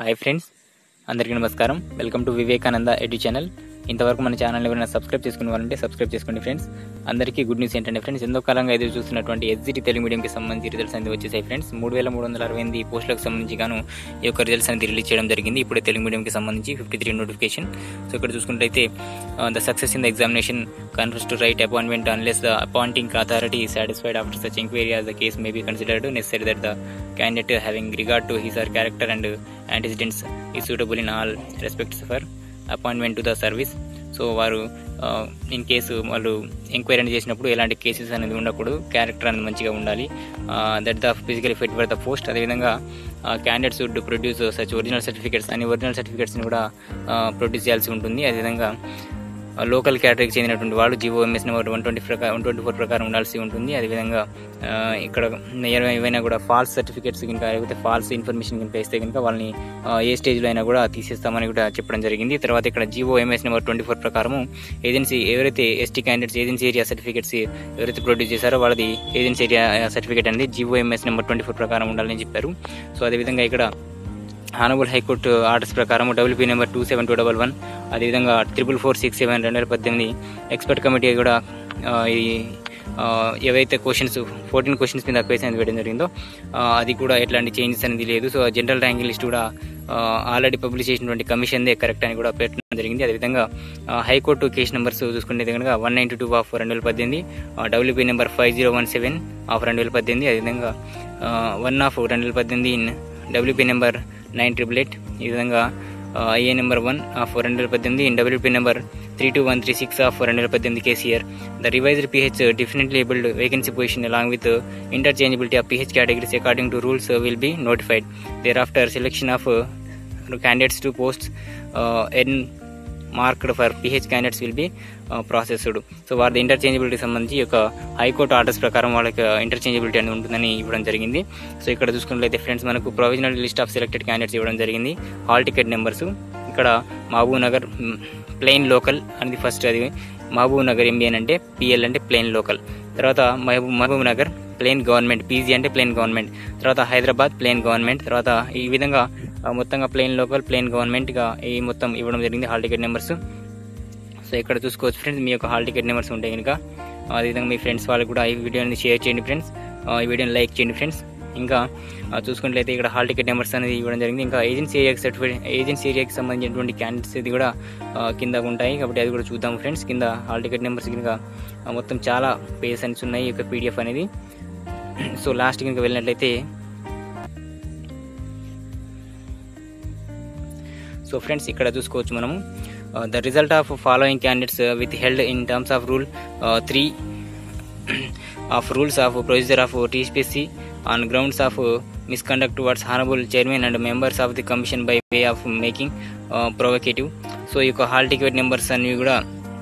hi friends అందరికీ నమస్కారం welcome to Vivekananda edu channel ఇంతవరకు మన ఛానల్ ఎవరైనా సబ్స్క్రైబ్ చేసుకునే వాళ్ళంటే సబ్స్క్రైబ్ చేసుకోండి ఫ్రెండ్స్ అందరికీ గుడ్ న్యూస్ ఏంటంటే ఫ్రెండ్స్ ఎంతో కాలంగా ఎదురు చూస్తున్నటువంటి ఎస్జిటి తెలుగు మీడియంకి సంబంధించి రిజల్ట్స్ అనేది వచ్చేసాయి ఫ్రెండ్స్ మూడు వేల మూడు వందల అరవై ఎనిమిది పోస్టులకు సంబంధించి గాను ఈ యొక్క రిజల్ట్స్ అనేది రిలీజ్ చేయడం జరిగింది ఇప్పుడు తెలుగు మీడియంకి సంబంధించి ఫిఫ్టీ త్రీ నోటిఫికేషన్ సో ఇక్కడ చూసుకుంటే the success in the examination confers to right appointment unless the appointing authority satisfied after such enquiry as the case may be considered necessary that the candidate having regard to his or character and antecedents is suitable in all respects for appointment to the service so వారు in case వాళ్ళు enquiry చేసినప్పుడు ఎలాంటి cases అనేది ఉండకూడదు character అనేది మంచిగా ఉండాలి that the physical fit for the post అదేవిధంగా candidates would produce such original certificates అని ఒరిజినల్ సర్టిఫికేట్స్ని కూడా ప్రొడ్యూస్ చేయాల్సి ఉంటుంది అదేవిధంగా లోకల్ కేటరీకి చెందినటువంటి వాళ్ళు జీవోఎంఎస్ నెంబర్ వన్ ట్వంటీ ప్రకారం వన్ ట్వంటీ ఫోర్ ప్రకారం ఉండాల్సి ఉంటుంది అదేవిధంగా ఆ, ఇక్కడ ఏవైనా ఏవైనా కూడా ఫాల్స్ సర్టిఫికేట్స్ కనుక లేకపోతే ఫాల్స్ ఇన్ఫర్మేషన్ కనుక ఇస్తే కనుక వాళ్ళని ఆ, ఏ స్టేజ్లో అయినా కూడా తీసేస్తామని కూడా చెప్పడం జరిగింది తర్వాత ఇక్కడ జీవోఎంఎస్ నెంబర్ ట్వంటీ ఫోర్ ప్రకారము ఏజెన్సీ ఎవరైతే ST candidates agency area certificates ఎవరైతే ప్రొడ్యూస్ చేశారో వాళ్ళది ఏజెన్సీ ఏరియా సర్టిఫికేట్ అనేది జీవోఎంఎస్ నెంబర్ ట్వంటీ ఫోర్ ప్రకారం ఉండాలని చెప్పారు సో అదేవిధంగా ఇక్కడ హానబుల్ హైకోర్టు ఆర్డర్స్ ప్రకారం WP number two seven two double one అదేవిధంగా త్రిపుల్ ఫోర్ సిక్స్ సెవెన్ రెండు వేల పద్దెనిమిది ఎక్స్పర్ట్ కమిటీ కూడా ఆ, ఈ ఆ, ఏవైతే క్వశ్చన్స్ ఫోర్టీన్ క్వశ్చన్స్ మీద క్వశ్చన్ అనేది వేయడం జరిగిందో ఆ, అది కూడా ఎట్లాంటి చేంజెస్ అనేది లేదు సో జనరల్ ర్యాంకింగ్ లిస్ట్ కూడా ఆల్రెడీ పబ్లిష్ చేసినటువంటి కమిషన్దే కరెక్ట్ అని కూడా పెట్టడం జరిగింది అదేవిధంగా ఆ, హైకోర్టు కేసు నెంబర్స్ చూసుకుంటే కనుక వన్ నైంటీ టూ ఆఫ్ రెండు వేల పద్దెనిమిది WP number five zero one seven of రెండు వేల పద్దెనిమిది అదేవిధంగా వన్ ఆఫ్ రెండు వేల పద్దెనిమిది in WP number nine triple eight ఈ విధంగా ఐఏ నెంబర్ వన్ ఆఫ్ రెండు వేల పద్దెనిమిది in WP number three two one three six of రెండు వేల పద్దెనిమిది KCR the revised PH definitely abled vacancy position along with interchangeability of PH categories according to rules will be notified thereafter selection of candidates to posts uh, in marked for PH candidates will be processed so వారి interchangeability సంబంధించి ఈ యొక్క high court orders ప్రకారం వాళ్ళకి interchangeability అనేది ఉంటుందని ఇవ్వడం జరిగింది సో ఇక్కడ చూసుకున్నట్లయితే ఫ్రెండ్స్ మనకు provisional list of selected candidates ఇవ్వడం జరిగింది హాల్ టికెట్ నెంబర్స్ ఇక్కడ మహబూబ్ నగర్ ప్లెయిన్ లోకల్ అనేది ఫస్ట్ అది మహబూబ్ నగర్ ఎంబీఎన్ అంటే పిఎల్ అంటే ప్లెయిన్ లోకల్ తర్వాత Mahabub Mahabubnagar plain government PG అంటే ప్లెయిన్ గవర్నమెంట్ తర్వాత హైదరాబాద్ ప్లెయిన్ గవర్నమెంట్ తర్వాత ఈ విధంగా ఆ, మొత్తంగా ప్లెయిన్ లోకల్ ప్లెయిన్ గవర్నమెంట్గా ఈ మొత్తం ఇవ్వడం జరిగింది హాల్ టికెట్ నెంబర్స్ సో ఇక్కడ చూసుకోవచ్చు ఫ్రెండ్స్ మీ యొక్క హాల్ టికెట్ నెంబర్స్ ఉంటాయి కనుక అదేవిధంగా మీ ఫ్రెండ్స్ వాళ్ళకి కూడా ఈ వీడియోని షేర్ చేయండి ఫ్రెండ్స్ ఈ వీడియోని లైక్ చేయండి ఫ్రెండ్స్ ఇంకా ఆ, చూసుకున్నట్లయితే ఇక్కడ హాల్ టికెట్ నెంబర్స్ అనేది ఇవ్వడం జరిగింది ఇంకా ఏజెన్సీ ఏరియాకి సర్టిఫికేట్ ఏజెన్సీ ఏరియాకి సంబంధించినటువంటి క్యాండిడేట్స్ ఇది కూడా ఆ, కింద ఉంటాయి కాబట్టి అది కూడా చూద్దాం ఫ్రెండ్స్ కింద హాల్ టికెట్ నెంబర్స్ కనుక ఆ, మొత్తం చాలా పేజెస్ అనేసి ఉన్నాయి ఈ యొక్క పీడిఎఫ్ అనేది సో లాస్ట్ కనుక వెళ్ళినట్లయితే సో ఫ్రెండ్స్ ఇక్కడ చూసుకోవచ్చు మనము the result of following candidates withheld in terms of rule three of rules of procedure of TPC on grounds of misconduct towards honourable chairman and members of the commission by way of making provocative so ఈ యొక్క hall ticket numbers అనేవి కూడా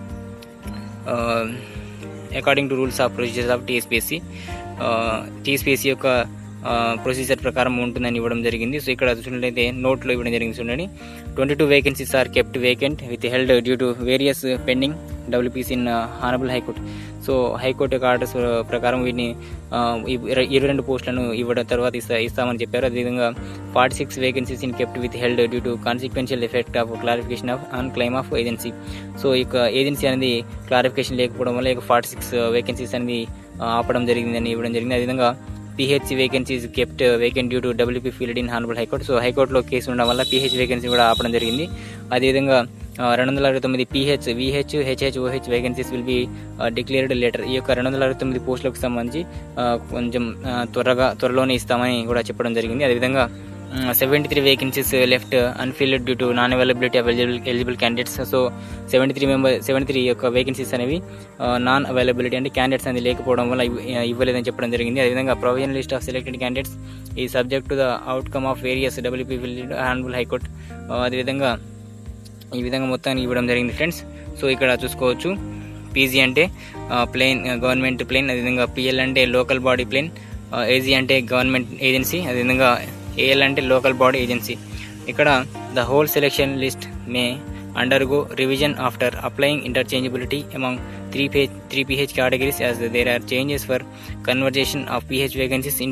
according to rules of procedures of TSPSC TSPSC యొక్క ప్రొసీజర్ ప్రకారం ఉంటుందని ఇవ్వడం జరిగింది సో ఇక్కడ చూసినట్లయితే నోట్లో ఇవ్వడం జరిగింది చూడండి twenty two vacancies are kept vacant withheld due to various pending WPC in honourable high court so high court యొక్క ఆర్డర్స్ ప్రకారం వీటిని ఆ, ఇర- ఇరవై రెండు పోస్టులను ఇవ్వడం తర్వాత ఇస్తా ఇస్తామని చెప్పారు అదేవిధంగా forty six vacancies in kept withheld due to consequential effect of clarification of on claim of agency so ఈ యొక్క ఏజెన్సీ అనేది క్లారిఫికేషన్ లేకపోవడం వల్ల ఇక ఫార్టీ సిక్స్ వేకెన్సీస్ అనేది ఆ, ఆపడం జరిగిందని ఇవ్వడం జరిగింది అదేవిధంగా PH vacancies kept vacant due to WP field in honourable high court so హైకోర్టులో కేసు ఉండడం వల్ల పిహెచ్ వేకెన్సీ కూడా ఆపడం జరిగింది అదేవిధంగా ఆ, రెండు వందల అరవై తొమ్మిది PH VH HH OH vacancies will be declared later ఈ యొక్క రెండు వందల అరవై తొమ్మిది పోస్టులకు సంబంధించి ఆ, కొంచెం ఆ, త్వరగా త్వరలోనే ఇస్తామని కూడా చెప్పడం జరిగింది అదేవిధంగా seventy three vacancies left unfilled due to non availability of eligible eligible candidates so seventy three member seventy three యొక్క వేకెన్సీస్ అనేవి నాన్ అవైలబిలిటీ అంటే క్యాండిడేట్స్ అనేది లేకపోవడం వల్ల ఇవ్- ఇవ్వలేదని చెప్పడం జరిగింది అదేవిధంగా provision list of selected candidates ఈ subject to the outcome of various WP honourable high court అదేవిధంగా ఈ విధంగా మొత్తాన్ని ఇవ్వడం జరిగింది ఫ్రెండ్స్ సో ఇక్కడ చూసుకోవచ్చు పీజీ అంటే ప్లేన్ గవర్నమెంట్ ప్లేన్ అదేవిధంగా పిఎల్ అంటే లోకల్ బాడీ ప్లేన్ ఏజీ అంటే గవర్నమెంట్ ఏజెన్సీ అదేవిధంగా ఏఎల్ అంటే లోకల్ బాడీ ఏజెన్సీ ఇక్కడ the whole selection list may undergo revision after applying interchangeability among three pay three PH categories as there are changes for conversation of PH vacancies into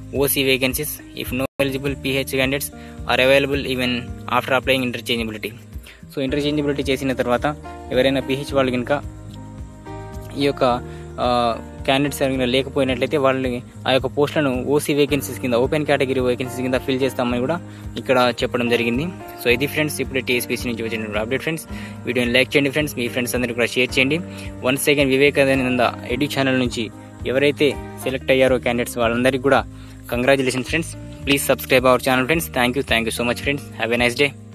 OC vacancies if no eligible PH candidates are available even after applying interchangeability so interchangeability చేసిన తర్వాత ఎవరైనా pH వాళ్ళు కనుక ఈ యొక్క candidates ఎవరైనా లేకపోయినట్లయితే వాళ్ళని ఆ యొక్క పోస్టులను ఓసీ వేకెన్సీస్ కింద ఓపెన్ కేటగిరీ వేకెన్సీస్ కింద ఫిల్ చేస్తామని కూడా ఇక్కడ చెప్పడం జరిగింది సో ఇది ఫ్రెండ్స్ ఇప్పుడు టీఎస్పీసీ నుంచి వచ్చిన అప్డేట్ ఫ్రెండ్స్ వీడియోని లైక్ చేయండి ఫ్రెండ్స్ మీ ఫ్రెండ్స్ అందరికీ కూడా షేర్ చేయండి one second Vivekananda edu channel నుంచి ఎవరైతే సెలెక్ట్ అయ్యారో క్యాండిడేట్స్ వాళ్ళందరికీ కూడా congratulation friends please subscribe our channel friends thank you thank you so much friends have a nice day